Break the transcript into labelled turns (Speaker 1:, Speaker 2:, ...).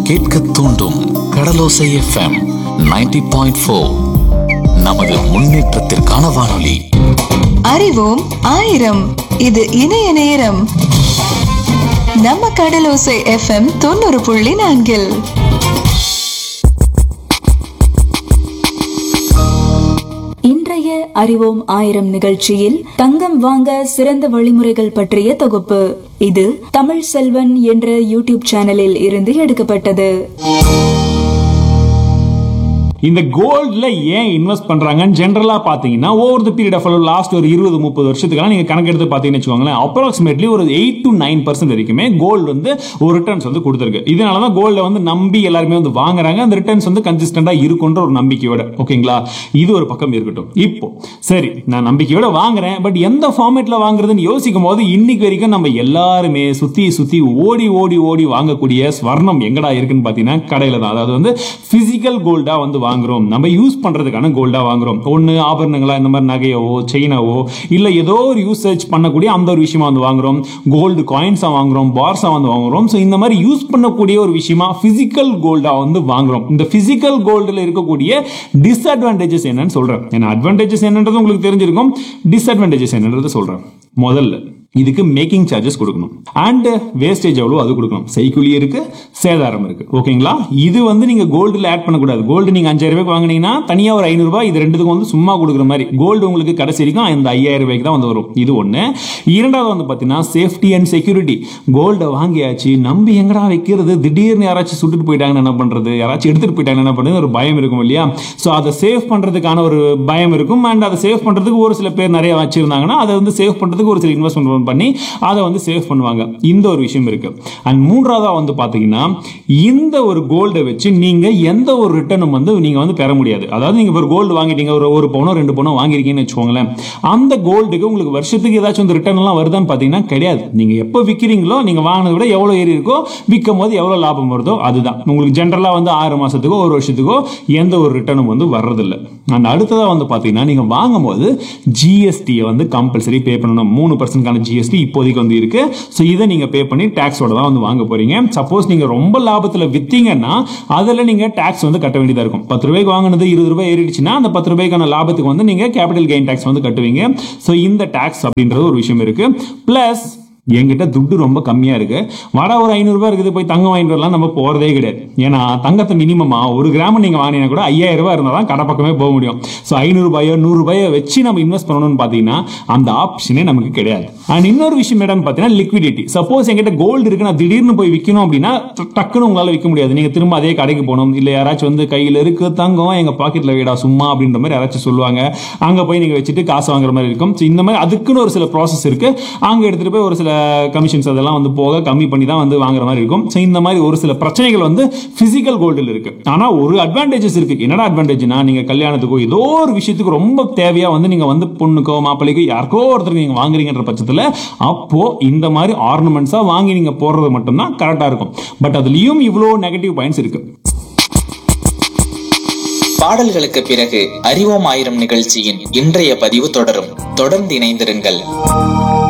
Speaker 1: கேட்க தூண்டும் கடலோசை FM 90.4 point four நமது முன்னேற்றத்திற்கான வானொலி
Speaker 2: அறிவோம் ஆயிரம் இது இணைய நேரம் நம்ம கடலோசை எஃப்எம் தொண்ணூறு புள்ளி நான்கில்
Speaker 3: இன்றைய அறிவோம் ஆயிரம் நிகழ்ச்சியில் தங்கம் வாங்க சிறந்த வழிமுறைகள் பற்றிய தொகுப்பு இது தமிழ் செல்வன் என்ற யூடியூப் சேனலில் இருந்து எடுக்கப்பட்டது
Speaker 4: இந்த கோல்ட்ல ஏன் இன்வெஸ்ட் பண்றாங்கன்னு ஜென்ரலா பாத்தீங்கன்னா over the period of last ஒரு இருபது முப்பது வருஷத்துக்குலாம் நீங்க கணக்கு எடுத்து பாத்தீங்கன்னு வச்சுக்கோங்களேன் அப்ராக்சிமேட்லி ஒரு எயிட் டு நைன் பர்சன்ட் வரைக்குமே கோல்டு வந்து ஒரு ரிட்டர்ன்ஸ் வந்து கொடுத்துருக்கு இதனால தான் கோல்ட வந்து நம்பி எல்லாருமே வந்து வாங்குறாங்க அந்த ரிட்டர்ன்ஸ் வந்து கன்சிஸ்டண்டா இருக்குன்ற ஒரு நம்பிக்கையோட ஓகேங்களா இது ஒரு பக்கம் இருக்கட்டும் இப்போ சரி நான் நம்பிக்கையோட வாங்குறேன் பட் எந்த ஃபார்மேட்ல வாங்குறதுன்னு யோசிக்கும் போது இன்னைக்கு வரைக்கும் நம்ம எல்லாருமே சுத்தி சுத்தி ஓடி ஓடி ஓடி வாங்கக்கூடிய ஸ்வர்ணம் எங்கடா இருக்குன்னு பாத்தீங்கன்னா கடையில தான் அதாவது வந்து பிசிக்கல் கோல்டா வந்து வாங்குறோம் நம்ம யூஸ் பண்றதுக்கான கோல்டா வாங்குறோம் ஒன்னு ஆபரணங்களா இந்த மாதிரி நகையவோ செயினாவோ இல்ல ஏதோ ஒரு யூசேஜ் பண்ணக்கூடிய அந்த ஒரு விஷயமா வந்து வாங்குறோம் கோல்டு காயின்ஸா வாங்குறோம் பார்ஸா வந்து வாங்குறோம் ஸோ இந்த மாதிரி யூஸ் பண்ணக்கூடிய ஒரு விஷயமா பிசிக்கல் கோல்டா வந்து வாங்குறோம் இந்த பிசிக்கல் கோல்டுல இருக்கக்கூடிய டிஸ்அட்வான்டேஜஸ் என்னன்னு சொல்றேன் ஏன்னா அட்வான்டேஜஸ் என்னன்றது உங்களுக்கு தெரிஞ்சிருக்கும் டிஸ்அட்வான்டேஜஸ் என்னன்றது சொல்றேன் முதல்ல இதுக்கு மேக்கிங் சார்ஜஸ் கொடுக்கணும் அண்ட் வேஸ்டேஜ் எவ்வளோ அது கொடுக்கணும் செய்குலி இருக்கு சேதாரம் இருக்கு ஓகேங்களா இது வந்து நீங்க கோல்டுல ஆட் பண்ணக்கூடாது கோல்டு நீங்க அஞ்சாயிரம் ரூபாய்க்கு வாங்குனீங்கன்னா தனியா ஒரு ஐநூறு ரூபாய் இது ரெண்டுத்துக்கும் வந்து சும்மா கொடுக்குற மாதிரி கோல்டு உங்களுக்கு கடைசி வரைக்கும் இந்த ஐயாயிரம் ரூபாய்க்கு தான் வந்து வரும் இது ஒண்ணு இரண்டாவது வந்து பாத்தீங்கன்னா சேஃப்டி அண்ட் செக்யூரிட்டி கோல்டை வாங்கியாச்சு நம்பி எங்கடா வைக்கிறது திடீர்னு யாராச்சும் சுட்டுட்டு போயிட்டாங்கன்னு என்ன பண்றது யாராச்சும் எடுத்துட்டு போயிட்டாங்கன்னு என்ன பண்றது ஒரு பயம் இருக்கும் இல்லையா ஸோ அதை சேவ் பண்றதுக்கான ஒரு பயம் இருக்கும் அண்ட் அதை சேவ் பண்றதுக்கு ஒரு சில பேர் நிறைய வச்சிருந்தாங்கன்னா அதை வந்து சேவ் பண்றதுக்கு ஒரு சில இன்வெஸ்ட்மெண்ட் பண்ணி அதை வந்து சேவ் பண்ணுவாங்க இந்த ஒரு விஷயம் இருக்கு அண்ட் மூன்றாவதா வந்து பாத்தீங்கன்னா இந்த ஒரு கோல்டை வச்சு நீங்க எந்த ஒரு ரிட்டர்னும் வந்து நீங்க வந்து பெற முடியாது அதாவது நீங்க ஒரு கோல்டு வாங்கிட்டீங்க ஒரு ஒரு பவுனோ ரெண்டு பவுனோ வாங்கிருக்கீங்கன்னு வச்சுக்கோங்களேன் அந்த கோல்டுக்கு உங்களுக்கு வருஷத்துக்கு ஏதாச்சும் வந்து ரிட்டர்ன் எல்லாம் வருதான்னு பாத்தீங்கன்னா கிடையாது நீங்க எப்போ விற்கிறீங்களோ நீங்க வாங்கினதை விட எவ்வளவு ஏறி இருக்கோ விற்கும் போது எவ்வளவு லாபம் வருதோ அதுதான் உங்களுக்கு ஜென்ரலா வந்து ஆறு மாசத்துக்கோ ஒரு வருஷத்துக்கோ எந்த ஒரு ரிட்டர்னும் வந்து வர்றதில்லை அண்ட் அடுத்ததா வந்து பாத்தீங்கன்னா நீங்க வாங்கும்போது ஜிஎஸ்டியை வந்து கம்பல்சரி பே பண்ணணும் மூணு பர்சன்ட்கான ஜிஎஸ்டி இப்போதைக்கு வந்து இருக்கு ஸோ இதை நீங்க பே பண்ணி டேக்ஸோட தான் வந்து வாங்க போறீங்க சப்போஸ் நீங்க ரொம்ப லாபத்துல வித்தீங்கன்னா அதுல நீங்க டேக்ஸ் வந்து கட்ட வேண்டியதா இருக்கும் பத்து ரூபாய்க்கு வாங்கினது இருபது ரூபாய் ஏறிடுச்சுன்னா அந்த பத்து ரூபாய்க்கான லாபத்துக்கு வந்து நீங்க கேபிட்டல் கெயின் டேக்ஸ் வந்து கட்டுவீங்க ஸோ இந்த டேக்ஸ் அப்படின்றது ஒரு விஷயம் இருக்கு பிளஸ் என்கிட்ட துட்டு ரொம்ப கம்மியா இருக்கு வர ஒரு ஐநூறு ரூபாய் இருக்குது போய் தங்கம் வாங்கிட்டு வரலாம் நம்ம போறதே கிடையாது ஏன்னா தங்கத்தை மினிமமா ஒரு கிராம் நீங்க வாங்கினா கூட ஐயாயிரம் ரூபாய் இருந்தால் தான் கடை பக்கமே போக முடியும் ஸோ ஐநூறு ரூபாயோ நூறு ரூபாயோ வச்சு நம்ம இன்வெஸ்ட் பண்ணணும்னு பார்த்தீங்கன்னா அந்த ஆப்ஷனே நமக்கு கிடையாது அண்ட் இன்னொரு விஷயம் என்னன்னு பார்த்தீங்கன்னா லிக்விடிட்டி சப்போஸ் என்கிட்ட கோல்டு இருக்கு நான் திடீர்னு போய் விற்கணும் அப்படின்னா ட- டக்குன்னு உங்களால விற்க முடியாது நீங்க திரும்ப அதே கடைக்கு போகணும் இல்ல யாராச்சும் வந்து கையில இருக்கு தங்கம் எங்க பாக்கெட்ல வீடா சும்மா அப்படின்ற மாதிரி யாராச்சும் சொல்லுவாங்க அங்க போய் நீங்க வச்சுட்டு காசு வாங்குற மாதிரி இருக்கும் So இந்த மாதிரி அதுக்குன்னு ஒரு சில ப்ராசஸ் இருக்கு அங்க எடுத்துட்டு போய் ஒரு சில கமிஷன்ஸ் அதெல்லாம் வந்து போக கம்மி பண்ணி தான் வந்து வாங்குற மாதிரி இருக்கும் ஸோ இந்த மாதிரி ஒரு சில பிரச்சனைகள் வந்து பிசிக்கல் கோல்டில் இருக்கு ஆனா ஒரு அட்வான்டேஜஸ் இருக்கு என்னடா அட்வான்டேஜ்னா நீங்க கல்யாணத்துக்கோ ஏதோ ஒரு விஷயத்துக்கு ரொம்ப தேவையா வந்து நீங்க வந்து பொண்ணுக்கோ மாப்பிள்ளைக்கோ யாருக்கோ ஒருத்தருக்கு நீங்க வாங்குறீங்கன்ற பட்சத்துல அப்போ இந்த மாதிரி ஆர்னமெண்ட்ஸா வாங்கி நீங்க போடுறது மட்டும்தான் கரெக்டா இருக்கும் பட் அதுலயும் இவ்வளோ நெகட்டிவ் பாயிண்ட்ஸ் இருக்கு
Speaker 5: பாடல்களுக்கு பிறகு அறிவோம் ஆயிரம் நிகழ்ச்சியின் இன்றைய பதிவு தொடரும் தொடர்ந்து இணைந்திருங்கள்